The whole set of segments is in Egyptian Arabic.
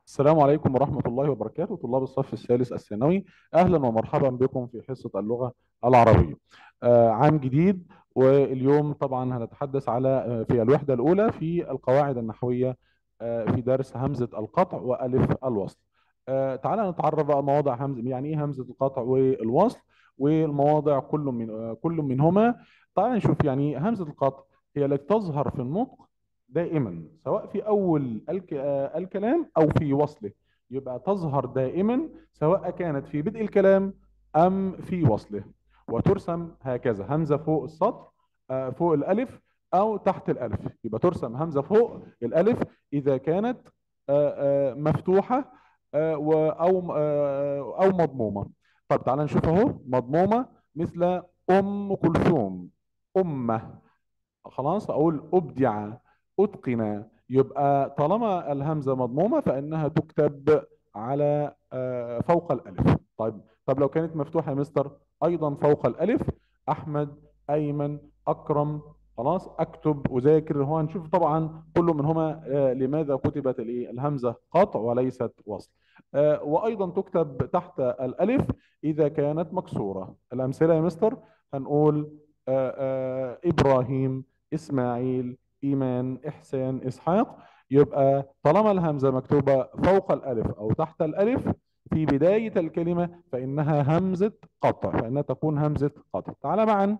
السلام عليكم ورحمة الله وبركاته طلاب الصف الثالث الثانوي أهلا ومرحبا بكم في حصة اللغة العربية آه عام جديد واليوم طبعا هنتحدث على آه في الوحدة الأولى في القواعد النحوية آه في درس همزة القطع وألف الوصل آه تعالى نتعرف بقى مواضع همزة يعني إيه همزة القطع والوصل والمواضع كل من آه كل منهما تعالى نشوف يعني همزة القطع هي التي تظهر في النطق دائما سواء في اول الك... آه الكلام او في وصله يبقى تظهر دائما سواء كانت في بدء الكلام ام في وصله وترسم هكذا همزه فوق السطر آه فوق الالف او تحت الالف يبقى ترسم همزه فوق الالف اذا كانت آه مفتوحه او او مضمومه طب تعالى نشوف اهو مضمومه مثل ام كلثوم امه خلاص اقول ابدع اتقن يبقى طالما الهمزه مضمومه فانها تكتب على فوق الالف طيب طب لو كانت مفتوحه يا مستر ايضا فوق الالف احمد ايمن اكرم خلاص اكتب اذاكر هو هنشوف طبعا كل منهما لماذا كتبت الايه الهمزه قطع وليست وصل وايضا تكتب تحت الالف اذا كانت مكسوره الامثله يا مستر هنقول ابراهيم اسماعيل ايمان احسان اسحاق يبقى طالما الهمزه مكتوبه فوق الالف او تحت الالف في بدايه الكلمه فانها همزه قطع فانها تكون همزه قطع تعال معا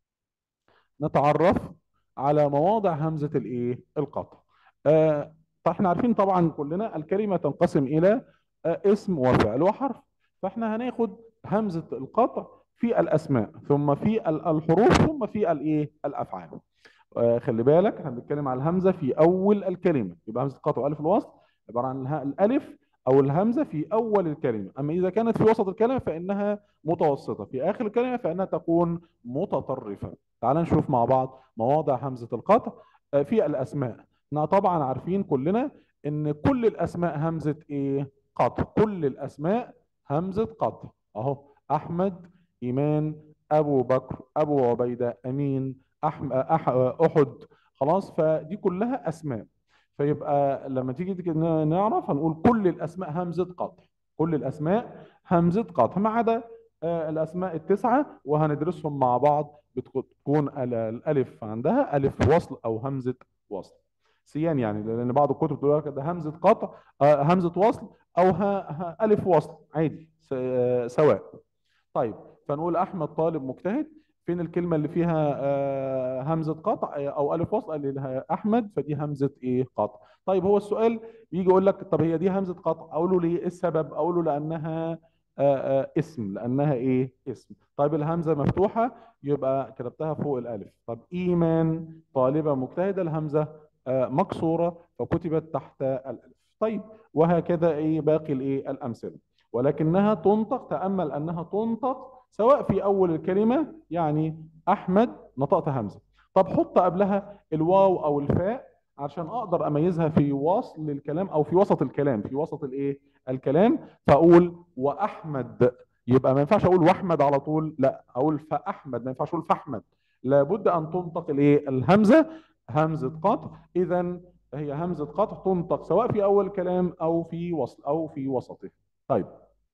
نتعرف على مواضع همزه الايه القطع آه فاحنا عارفين طبعا كلنا الكلمه تنقسم الى آه اسم وفعل وحرف فاحنا هناخد همزه القطع في الاسماء ثم في الحروف ثم في الايه الافعال آه خلي بالك احنا بنتكلم على الهمزه في اول الكلمه يبقى همزه القطع والف الوصل عباره عن الالف او الهمزه في اول الكلمه اما اذا كانت في وسط الكلمه فانها متوسطه في اخر الكلمه فانها تكون متطرفه تعال نشوف مع بعض مواضع همزه القطع آه في الاسماء احنا طبعا عارفين كلنا ان كل الاسماء همزه ايه قطع كل الاسماء همزه قطع اهو احمد ايمان ابو بكر ابو عبيده امين أحم... أح... احد خلاص فدي كلها اسماء فيبقى لما تيجي نعرف هنقول كل الاسماء همزه قطع كل الاسماء همزه قطع ما عدا الاسماء التسعه وهندرسهم مع بعض بتكون الالف عندها الف وصل او همزه وصل سيان يعني لان بعض الكتب بتقول لك ده همزه قطع همزه وصل او ها... ها... الف وصل عادي سواء طيب فنقول احمد طالب مجتهد فين الكلمة اللي فيها آه همزة قطع أو ألف وصل اللي لها أحمد فدي همزة إيه قطع طيب هو السؤال يجي يقول لك طب هي دي همزة قطع أقول له ليه إيه السبب أقول له لأنها آه آه اسم لأنها إيه اسم طيب الهمزة مفتوحة يبقى كتبتها فوق الألف طب إيمان طالبة مجتهدة الهمزة مكسورة فكتبت تحت الألف طيب وهكذا إيه باقي الإيه الأمثلة ولكنها تنطق تأمل أنها تنطق سواء في أول الكلمة يعني أحمد نطقت همزة طب حط قبلها الواو أو الفاء عشان أقدر أميزها في وصل الكلام أو في وسط الكلام في وسط الإيه الكلام فأقول وأحمد يبقى ما ينفعش أقول وأحمد على طول لا أقول فأحمد ما ينفعش أقول فأحمد لابد أن تنطق الإيه الهمزة همزة قطع إذا هي همزة قطع تنطق سواء في أول الكلام أو في وصل أو في وسطه طيب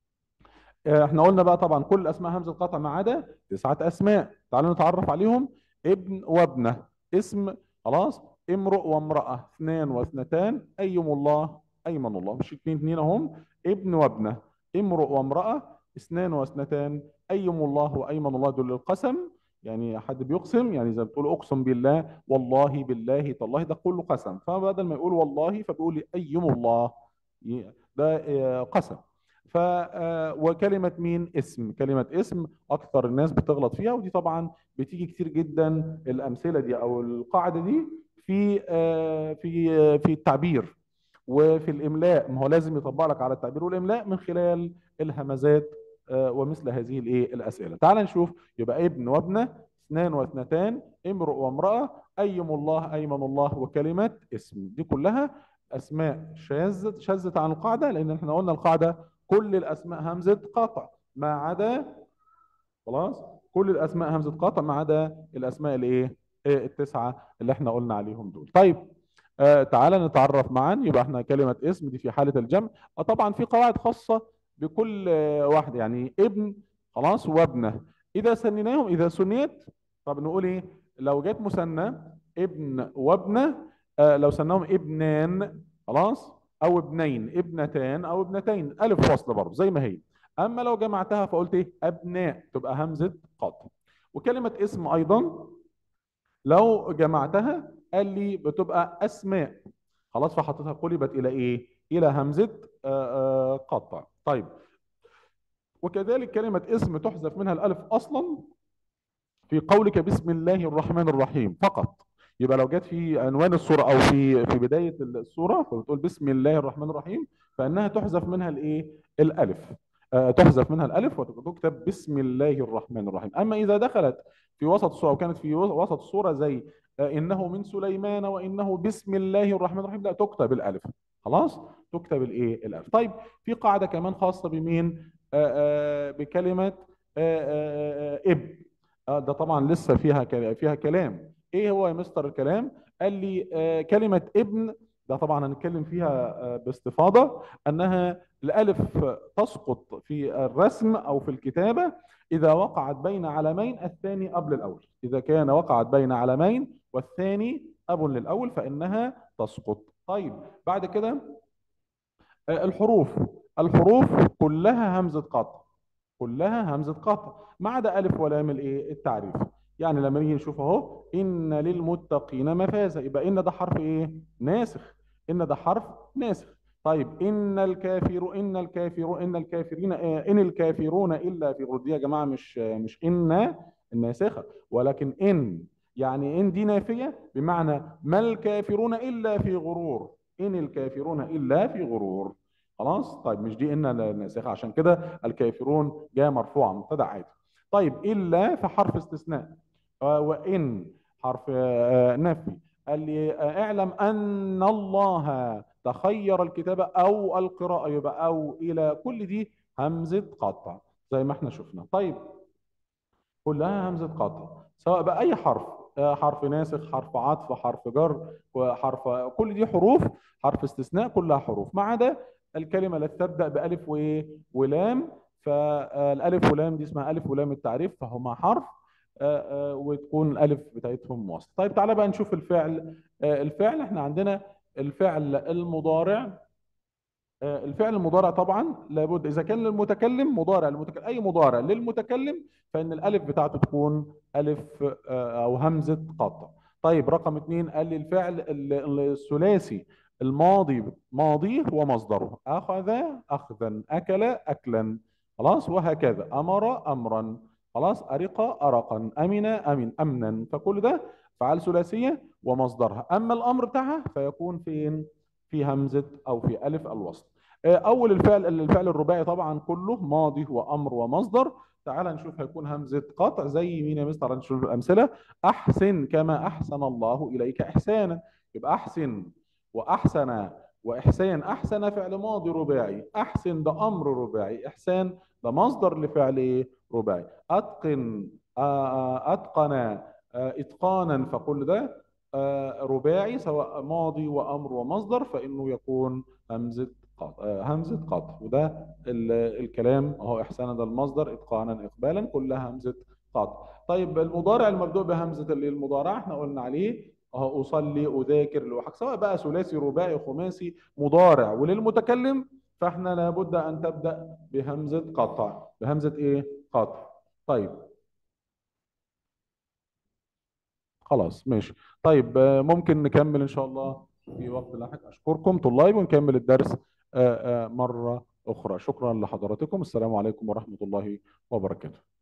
احنا قلنا بقى طبعا كل اسماء همزه القطع ما عدا تسعه اسماء تعالوا نتعرف عليهم ابن وابنه اسم خلاص امرؤ وامراه اثنان واثنتان ايم الله ايمن الله مش اثنين اثنين اهم ابن وابنه امرؤ وامراه اثنان واثنتان ايم الله وايمن الله دول القسم يعني حد بيقسم يعني زي بتقول اقسم بالله والله بالله تالله ده كله قسم فبدل ما يقول والله فبيقول ايم الله ده قسم ف وكلمة مين اسم كلمة اسم أكثر الناس بتغلط فيها ودي طبعا بتيجي كتير جدا الأمثلة دي أو القاعدة دي في في في التعبير وفي الإملاء ما هو لازم يطبق لك على التعبير والإملاء من خلال الهمزات ومثل هذه الإيه الأسئلة تعال نشوف يبقى ابن وابنة اثنان واثنتان امرؤ وامرأة أيم الله أيمن الله وكلمة اسم دي كلها أسماء شاذة شاذة عن القاعدة لأن احنا قلنا القاعدة كل الاسماء همزه قطع ما عدا خلاص كل الاسماء همزه قطع ما عدا الاسماء الايه التسعه اللي احنا قلنا عليهم دول طيب آه تعالى نتعرف معا يبقى احنا كلمة اسم دي في حالة الجمع آه طبعا في قواعد خاصة بكل آه واحد يعني ابن خلاص وابنه إذا سنيناهم إذا سنيت طب نقول إيه لو جت مثنى ابن وابنه آه لو سناهم ابنان خلاص أو ابنين ابنتان أو ابنتين ألف فصل برضه زي ما هي أما لو جمعتها فقلت إيه أبناء تبقى همزة قطع وكلمة اسم أيضا لو جمعتها قال لي بتبقى اسماء خلاص فحطيتها قلبت الى ايه الى همزه آآ آآ قطع طيب وكذلك كلمه اسم تحذف منها الالف اصلا في قولك بسم الله الرحمن الرحيم فقط يبقى لو جت في عنوان السوره او في في بدايه السوره فبتقول بسم الله الرحمن الرحيم فانها تحذف منها الايه الالف آه تحذف منها الالف وتكتب بسم الله الرحمن الرحيم اما اذا دخلت في وسط السوره وكانت في وسط السوره زي آه انه من سليمان وانه بسم الله الرحمن الرحيم لا تكتب الالف خلاص تكتب الايه الالف طيب في قاعده كمان خاصه بمين آه بكلمه اب ده طبعا لسه فيها فيها كلام ايه هو يا مستر الكلام قال لي كلمه ابن ده طبعا هنتكلم فيها باستفاضه انها الالف تسقط في الرسم او في الكتابه اذا وقعت بين علمين الثاني قبل الاول اذا كان وقعت بين علمين والثاني اب للاول فانها تسقط طيب بعد كده الحروف الحروف كلها همزه قطع كلها همزه قطع ما عدا الف ولام الايه التعريف يعني لما نيجي نشوف اهو ان للمتقين مفازا يبقى ان ده حرف ايه ناسخ ان ده حرف ناسخ طيب ان الكافر ان الكافر ان الكافرين ان الكافرون الا في غرور دي يا جماعه مش مش ان الناسخه ولكن ان يعني ان دي نافيه بمعنى ما الكافرون الا في غرور ان الكافرون الا في غرور خلاص طيب مش دي ان الناسخه عشان كده الكافرون جاء مرفوعه مبتدا عادي طيب الا فحرف استثناء وان حرف نفي قال لي اعلم ان الله تخير الكتابه او القراءه يبقى او الى كل دي همزه قطع زي ما احنا شفنا طيب كلها همزه قطع سواء باي حرف حرف ناسخ حرف عطف حرف جر وحرف كل دي حروف حرف استثناء كلها حروف ما عدا الكلمه التي تبدا بالف وايه ولام فالالف ولام دي اسمها الف ولام التعريف فهما حرف وتكون الالف بتاعتهم وصل طيب تعالى بقى نشوف الفعل الفعل احنا عندنا الفعل المضارع الفعل المضارع طبعا لابد اذا كان للمتكلم مضارع المتكلم اي مضارع للمتكلم فان الالف بتاعته تكون الف او همزه قطع طيب رقم اثنين قال لي الفعل الثلاثي الماضي ماضيه ومصدره اخذ اخذا اكل اكلا خلاص وهكذا امر امرا خلاص أرق أرقا أمن أمن أمنا فكل ده فعل ثلاثية ومصدرها أما الأمر بتاعها فيكون فين في همزة أو في ألف الوصل أول الفعل الفعل الرباعي طبعا كله ماضي وأمر ومصدر تعال نشوف هيكون همزة قطع زي مين يا مستر نشوف الأمثلة أحسن كما أحسن الله إليك إحسانا يبقى أحسن وأحسن وإحسان أحسن فعل ماضي رباعي أحسن ده أمر رباعي إحسان ده مصدر لفعل رباعي أتقن أتقن إتقانا فكل ده رباعي سواء ماضي وأمر ومصدر فإنه يكون همزة قطع همزة قطع وده الكلام أهو إحسانا ده المصدر إتقانا إقبالا كلها همزة قطع طيب المضارع المبدوء بهمزة المضارع احنا قلنا عليه اهو اصلي اذاكر لوحدك سواء بقى ثلاثي رباعي خماسي مضارع وللمتكلم فاحنا لابد ان تبدا بهمزه قطع بهمزه ايه قطع طيب خلاص ماشي طيب ممكن نكمل ان شاء الله في وقت لاحق اشكركم طلاب ونكمل الدرس مره اخرى شكرا لحضراتكم السلام عليكم ورحمه الله وبركاته